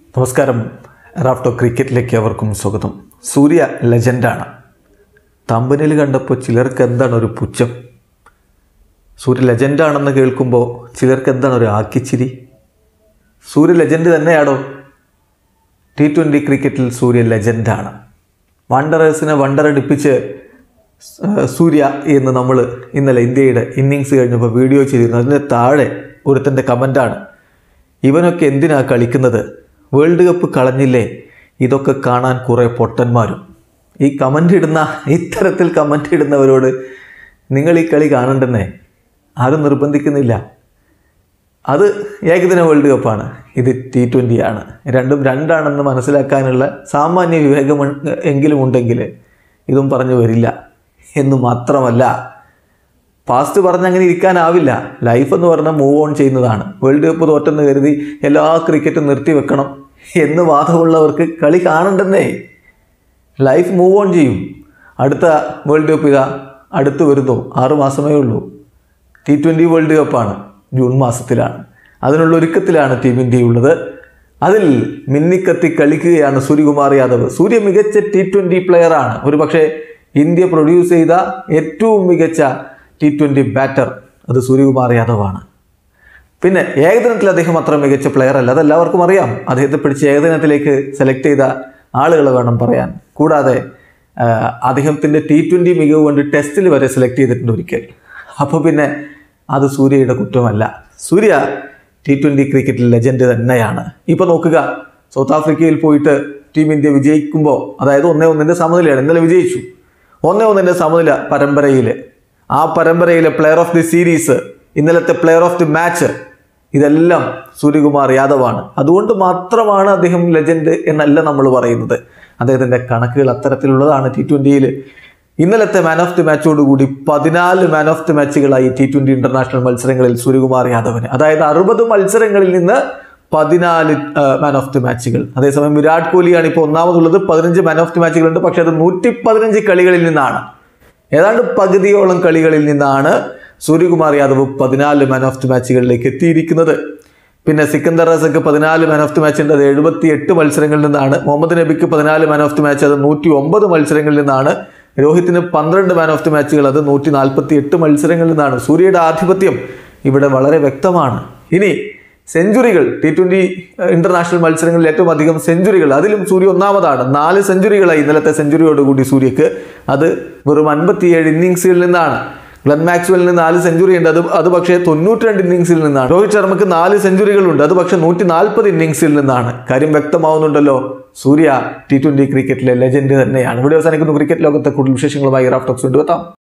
നമസ്കാരം റാഫ്റ്റോ ക്രിക്കറ്റിലേക്ക് അവർക്കും സ്വാഗതം സൂര്യ ലെജൻഡാണ് തമ്പനിൽ കണ്ടപ്പോൾ ചിലർക്ക് എന്താണ് ഒരു പുച്ഛം സൂര്യ ലെജൻഡാണെന്ന് കേൾക്കുമ്പോൾ ചിലർക്ക് എന്താണ് ഒരു ആക്കിച്ചിരി സൂര്യ ലെജൻഡ് തന്നെയാണോ ടി ട്വൻ്റി ക്രിക്കറ്റിൽ സൂര്യ ലെജൻഡാണ് വണ്ടറേഴ്സിനെ വണ്ടറടിപ്പിച്ച് സ്- സൂര്യ എന്ന് നമ്മൾ ഇന്നലെ ഇന്ത്യയുടെ ഇന്നിങ്സ് കഴിഞ്ഞപ്പോൾ വീഡിയോ ചെയ്തിരുന്നു അതിൻ്റെ താഴെ ഒരുത്തൻ്റെ കമൻ്റാണ് ഇവനൊക്കെ എന്തിനാ കളിക്കുന്നത് വേൾഡ് കപ്പ് കളഞ്ഞില്ലേ ഇതൊക്കെ കാണാൻ കുറേ പൊട്ടന്മാരും ഈ കമൻ്റ് ഇടുന്ന ഇത്തരത്തിൽ കമൻ്റ് ഇടുന്നവരോട് നിങ്ങൾ ഈ കളി കാണണ്ടെന്നേ ആരും നിർബന്ധിക്കുന്നില്ല അത് ഏകദിന വേൾഡ് കപ്പാണ് ഇത് ടി ട്വൻ്റി ആണ് രണ്ടും രണ്ടാണെന്ന് മനസ്സിലാക്കാനുള്ള സാമാന്യ വിവേകം ഉൺ- എങ്കിലും ഉണ്ടെങ്കിൽ ഇതും പറഞ്ഞു വരില്ല എന്ന് മാത്രമല്ല പാസ്റ്റ് പറഞ്ഞ് അങ്ങനെ ഇരിക്കാനാവില്ല ലൈഫ് എന്ന് പറഞ്ഞാൽ മൂവ് ഓൺ ചെയ്യുന്നതാണ് വേൾഡ് കപ്പ് തോറ്റെന്ന് കരുതി എല്ലാ ക്രിക്കറ്റും നിർത്തി വെക്കണം എന്ന് വാദമുള്ളവർക്ക് കളി കാണണ്ടെന്നേ ലൈഫ് മൂവ് ഓൺ ചെയ്യും അടുത്ത വേൾഡ് കപ്പ് ഇതാ അടുത്ത് വരുന്നു ആറ് മാസമേ ഉള്ളൂ ടി ട്വൻ്റി വേൾഡ് കപ്പാണ് ജൂൺ മാസത്തിലാണ് അതിനുള്ള ഒരുക്കത്തിലാണ് ടീം ഇന്ത്യ ഉള്ളത് അതിൽ മിന്നിക്കത്തി കളിക്കുകയാണ് സൂര്യകുമാർ യാദവ് സൂര്യ മികച്ച ടി ട്വൻ്റി പ്ലെയറാണ് ഒരു പക്ഷേ ഇന്ത്യ പ്രൊഡ്യൂസ് ചെയ്ത ഏറ്റവും മികച്ച ടി ട്വൻ്റി ബാറ്റർ അത് സൂര്യകുമാർ യാദവാണ് പിന്നെ ഏകദിനത്തിൽ അദ്ദേഹം അത്ര മികച്ച പ്ലെയർ അല്ല അതെല്ലാവർക്കും അറിയാം അദ്ദേഹത്തെ പിടിച്ച് ഏകദിനത്തിലേക്ക് സെലക്ട് ചെയ്ത ആളുകൾ വേണം പറയാൻ കൂടാതെ ആ, അദ്ദേഹത്തിൻ്റെ ടി ട്വൻ്റി മികവ് കൊണ്ട് ടെസ്റ്റിൽ വരെ സെലക്ട് ചെയ്തിട്ടുണ്ട് ഒരിക്കൽ അപ്പോൾ പിന്നെ അത് സൂര്യയുടെ കുറ്റമല്ല സൂര്യ ടി ട്വൻ്റി ക്രിക്കറ്റിൽ ലെജൻഡ് തന്നെയാണ് ഇപ്പോൾ നോക്കുക സൗത്ത് ആഫ്രിക്കയിൽ പോയിട്ട് ടീം ഇന്ത്യ വിജയിക്കുമ്പോൾ അതായത് ഒന്നേ ഒന്നിൻ്റെ സമനിലയാണ് ഇന്നലെ വിജയിച്ചു ഒന്നേ ഒന്നിൻ്റെ സമനില പരമ്പരയിൽ ആ പരമ്പരയിലെ പ്ലെയർ ഓഫ് ദി സീരീസ് ഇന്നലത്തെ പ്ലെയർ ഓഫ് ദി മാച്ച് ഇതെല്ലാം സൂര്യകുമാർ യാദവാണ് അതുകൊണ്ട് മാത്രമാണ് അദ്ദേഹം ലെജൻഡ് എന്നല്ല നമ്മൾ പറയുന്നത് അദ്ദേഹത്തിൻ്റെ കണക്കുകൾ അത്തരത്തിലുള്ളതാണ് ടി ട്വൻ്റിയിൽ ഇന്നലത്തെ മാൻ ഓഫ് ദി മാച്ചോടുകൂടി പതിനാല് മാൻ ഓഫ് ദി മാച്ചുകളായി ടി ട്വൻ്റി ഇൻ്റർനാഷണൽ മത്സരങ്ങളിൽ സൂര്യകുമാർ യാദവിന് അതായത് അറുപത് മത്സരങ്ങളിൽ നിന്ന് പതിനാല് മാൻ ഓഫ് ദി മാച്ചുകൾ അതേസമയം വിരാട് കോഹ്ലിയാണ് ഇപ്പോൾ ഒന്നാമതുള്ളത് പതിനഞ്ച് മാൻ ഓഫ് ദി മാച്ചുകളുണ്ട് പക്ഷേ അത് നൂറ്റി പതിനഞ്ച് കളികളിൽ നിന്നാണ് ഏതാണ്ട് പകുതിയോളം കളികളിൽ നിന്നാണ് സൂര്യകുമാർ യാദവ് പതിനാല് മാൻ ഓഫ് ദി മാച്ചുകളിലേക്ക് എത്തിയിരിക്കുന്നത് പിന്നെ സിക്കന്ദർ റസക്ക് പതിനാല് മാൻ ഓഫ് ദി മാച്ച് ഉണ്ട് അത് എഴുപത്തി എട്ട് മത്സരങ്ങളിൽ നിന്നാണ് മുഹമ്മദ് നബിക്ക് പതിനാല് മാൻ ഓഫ് ദി മാച്ച് അത് നൂറ്റി ഒമ്പത് മത്സരങ്ങളിൽ നിന്നാണ് രോഹിത്തിന് പന്ത്രണ്ട് മാൻ ഓഫ് ദി മാച്ചുകൾ അത് നൂറ്റി നാൽപ്പത്തി എട്ട് മത്സരങ്ങളിൽ നിന്നാണ് സൂര്യയുടെ ആധിപത്യം ഇവിടെ വളരെ വ്യക്തമാണ് ഇനി സെഞ്ചുറികൾ ടി ട്വൻ്റി ഇന്റർനാഷണൽ മത്സരങ്ങളിൽ ഏറ്റവും അധികം സെഞ്ചുറികൾ അതിലും സൂര്യ ഒന്നാമതാണ് നാല് സെഞ്ചുറികളായി ഇന്നലത്തെ സെഞ്ചുറിയോടുകൂടി സൂര്യക്ക് അത് വെറും അൻപത്തിയേഴ് ഇന്നിങ്സുകളിൽ നിന്നാണ് ഗ്ലൻ മാക്സ്വെലിന് നാല് സെഞ്ചുറി ഉണ്ട് അത് അത് പക്ഷേ തൊണ്ണൂറ്റി രണ്ട് ഇന്നിങ്സിൽ നിന്നാണ് രോഹിത് ശർമ്മക്ക് നാല് സെഞ്ചുറികളുണ്ട് അത് പക്ഷേ നൂറ്റി നാൽപ്പത് ഇന്നിങ്സിൽ നിന്നാണ് കാര്യം വ്യക്തമാവുന്നുണ്ടല്ലോ സൂര്യ ടി ട്വൻ്റി ക്രിക്കറ്റിലെ ലെജൻഡ് തന്നെയാണ് ഇവിടെ അവസാനിക്കുന്നു ക്രിക്കറ്റ് ലോകത്തെ കൂടുതൽ വിശേഷങ്ങളുമായി റാഫ്റ്റോക്സ് കൊണ്ടുവെത്താം